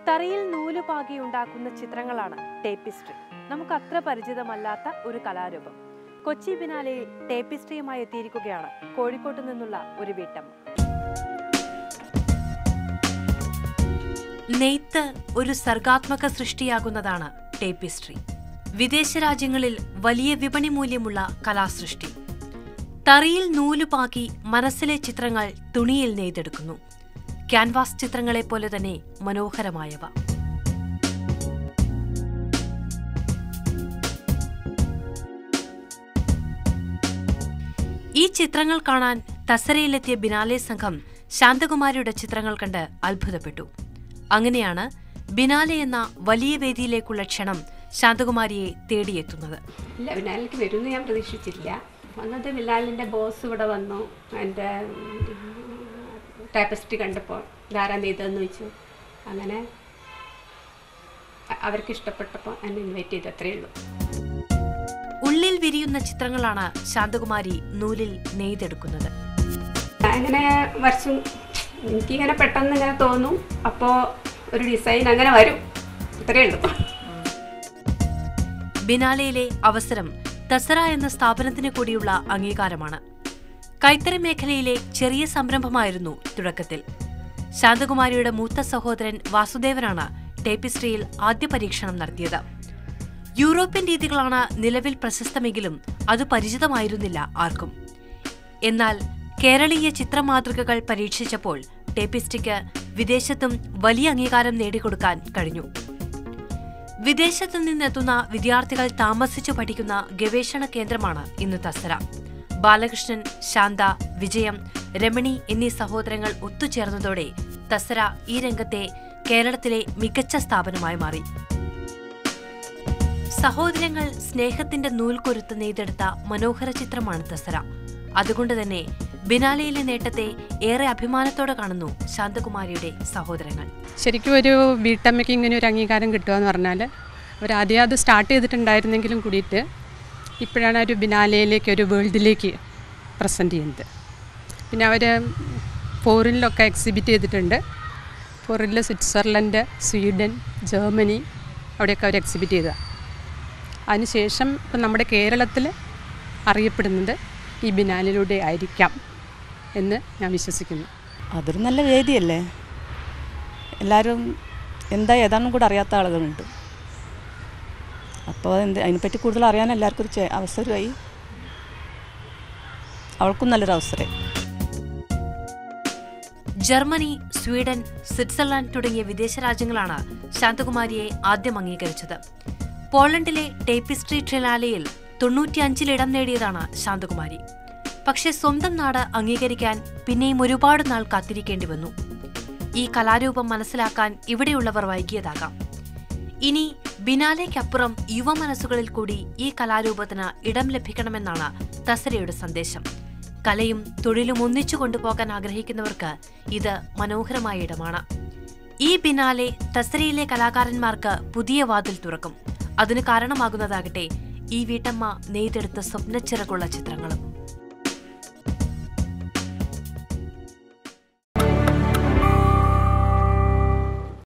തറയിൽ നൂല് പാകി ഉണ്ടാക്കുന്ന ചിത്രങ്ങളാണ് ടേപ്പിസ്ട്രി നമുക്ക് അത്ര പരിചിതമല്ലാത്ത ഒരു കലാരൂപം കൊച്ചി ബിനാലയിൽ ടേപ്പിസ്ട്രിയുമായി എത്തിയിരിക്കുകയാണ് കോഴിക്കോട്ട് നിന്നുള്ള ഒരു വീട്ടമ്മ നെയ്ത്ത് ഒരു സർഗാത്മക സൃഷ്ടിയാകുന്നതാണ് ടേപ്പിസ്ട്രി വിദേശ രാജ്യങ്ങളിൽ വലിയ വിപണി മൂല്യമുള്ള കലാസൃഷ്ടി തറിയിൽ നൂലുപാക്കി മനസ്സിലെ ചിത്രങ്ങൾ തുണിയിൽ നെയ്തെടുക്കുന്നു ക്യാൻവാസ് ചിത്രങ്ങളെ പോലെ തന്നെ മനോഹരമായവ ഈ ചിത്രങ്ങൾ കാണാൻ തസരയിലെത്തിയ ബിനാലെ സംഘം ശാന്തകുമാരിയുടെ ചിത്രങ്ങൾ കണ്ട് അത്ഭുതപ്പെട്ടു അങ്ങനെയാണ് ബിനാലെ എന്ന വലിയ വേദിയിലേക്കുള്ള ക്ഷണം ശാന്തകുമാരിയെ തേടിയെത്തുന്നത് ഇല്ല ബിലാലിലേക്ക് വരുമെന്ന് ഞാൻ പ്രതീക്ഷിച്ചില്ല വന്നത് ബിലാലിൻ്റെ ബോസ് ഇവിടെ വന്നു എൻ്റെ ടാപ്പസ്ട്രി കണ്ടപ്പോൾ ധാരാ നെയ്തെന്ന് ചോദിച്ചു അങ്ങനെ അ- അവർക്ക് ഇഷ്ടപ്പെട്ടപ്പോൾ എന്നെ ഇൻവൈറ്റ് ചെയ്തു അത്രയേ ഉള്ളൂ ഉള്ളിൽ വിരിയുന്ന ചിത്രങ്ങളാണ് ശാന്തകുമാരി നൂലിൽ നെയ്തെടുക്കുന്നത് അങ്ങനെ വരച്ചും എനിക്കിങ്ങനെ പെട്ടെന്ന് ഇങ്ങനെ തോന്നും അപ്പോൾ ഒരു ഡിസൈൻ അങ്ങനെ വരും അത്രയേ ഉള്ളൂ ബിനാലയിലെ അവസരം തസറ എന്ന സ്ഥാപനത്തിന് കൂടിയുള്ള അംഗീകാരമാണ് കൈത്തറി മേഖലയിലെ ചെറിയ സംരംഭമായിരുന്നു തുടക്കത്തിൽ ശാന്തകുമാരിയുടെ മൂത്ത സഹോദരൻ വാസുദേവനാണ് ടേപ്പിസ്ട്രിയിൽ ആദ്യ പരീക്ഷണം നടത്തിയത് യൂറോപ്യൻ രീതികളാണ് നിലവിൽ പ്രശസ്തമെങ്കിലും അത് പരിചിതമായിരുന്നില്ല ആർക്കും എന്നാൽ കേരളീയ ചിത്രമാതൃകകൾ പരീക്ഷിച്ചപ്പോൾ ടേപ്പിസ്ട്രിക്ക് വിദേശത്തും വലിയ അംഗീകാരം നേടിക്കൊടുക്കാൻ കഴിഞ്ഞു വിദേശത്തു നിന്നെത്തുന്ന വിദ്യാർത്ഥികൾ താമസിച്ചു പഠിക്കുന്ന ഗവേഷണ കേന്ദ്രമാണ് ഇന്ന് തസര ബാലകൃഷ്ണൻ ശാന്ത വിജയം രമണി എന്നീ സഹോദരങ്ങൾ ഒത്തുചേർന്നതോടെ തസര ഈ രംഗത്തെ കേരളത്തിലെ മികച്ച സ്ഥാപനമായി മാറി സഹോദരങ്ങൾ സ്നേഹത്തിന്റെ നൂൽക്കൊരുത്ത് നെയ്തെടുത്ത മനോഹര ചിത്രമാണ് തസര അതുകൊണ്ട് തന്നെ ബിനാലയിലെ നേട്ടത്തെ ഏറെ അഭിമാനത്തോടെ കാണുന്നു ശാന്തകുമാരിയുടെ സഹോദരങ്ങൾ ശരിക്കും ഒരു വീട്ടമ്മയ്ക്ക് ഇങ്ങനെ ഒരു അംഗീകാരം കിട്ടുക എന്ന് പറഞ്ഞാൽ അവരാദ്യം അത് സ്റ്റാർട്ട് ചെയ്തിട്ടുണ്ടായിരുന്നെങ്കിലും കൂടിയിട്ട് ഇപ്പോഴാണ് ഒരു ബിനാലയിലേക്ക് ഒരു വേൾഡിലേക്ക് പ്രസൻറ്റ് ചെയ്യുന്നത് പിന്നെ അവർ ഫോറിനിലൊക്കെ എക്സിബിറ്റ് ചെയ്തിട്ടുണ്ട് ഫോറിനിൽ സ്വിറ്റ്സർലൻഡ് സ്വീഡൻ ജർമ്മനി അവിടെയൊക്കെ അവർ എക്സിബിറ്റ് ചെയ്തതാണ് അതിനുശേഷം ഇപ്പം നമ്മുടെ കേരളത്തിൽ അറിയപ്പെടുന്നത് ഈ ബിനാലിലൂടെ ആയിരിക്കാം എന്ന് ഞാൻ വിശ്വസിക്കുന്നു അതൊരു നല്ല വേദിയല്ലേ എല്ലാവരും എന്താ ഏതാണെന്നും കൂടെ അറിയാത്ത ആളുകളുണ്ട് അപ്പോൾ എന്ത് അതിനെപ്പറ്റി കൂടുതൽ അറിയാൻ എല്ലാവർക്കും ഒരു ചെ- അവസരമായി അവൾക്കും നല്ലൊരു അവസരം ജർമ്മനി സ്വീഡൻ സ്വിറ്റ്സർലാൻഡ് തുടങ്ങിയ വിദേശ രാജ്യങ്ങളാണ് ശാന്തകുമാരിയെ ആദ്യം അംഗീകരിച്ചത് പോളണ്ടിലെ ടേപ്പിസ്ട്രി ട്രിലാലയിൽ തൊണ്ണൂറ്റിയഞ്ചിൽ ഇടം നേടിയതാണ് ശാന്തകുമാരി പക്ഷെ സ്വന്തം നാട് അംഗീകരിക്കാൻ പിന്നെയും ഒരുപാട് നാൾ കാത്തിരിക്കേണ്ടി വന്നു ഈ കലാരൂപം മനസ്സിലാക്കാൻ ഇവിടെയുള്ളവർ വൈകിയതാകാം ഇനി ബിനാലേക്കപ്പുറം യുവമനസ്സുകളിൽ കൂടി ഈ കലാരൂപത്തിന് ഇടം ലഭിക്കണമെന്നാണ് തസരയുടെ സന്ദേശം കലയും തൊഴിലും ഒന്നിച്ചു കൊണ്ടുപോകാൻ ആഗ്രഹിക്കുന്നവർക്ക് ഇത് മനോഹരമായ ഇടമാണ് ഈ ബിനാലെ തസരയിലെ കലാകാരന്മാർക്ക് പുതിയ വാതിൽ തുറക്കും അതിന് കാരണമാകുന്നതാകട്ടെ ഈ വീട്ടമ്മ നെയ്തെടുത്ത സ്വപ്നച്ചിറകുള്ള ചിത്രങ്ങളും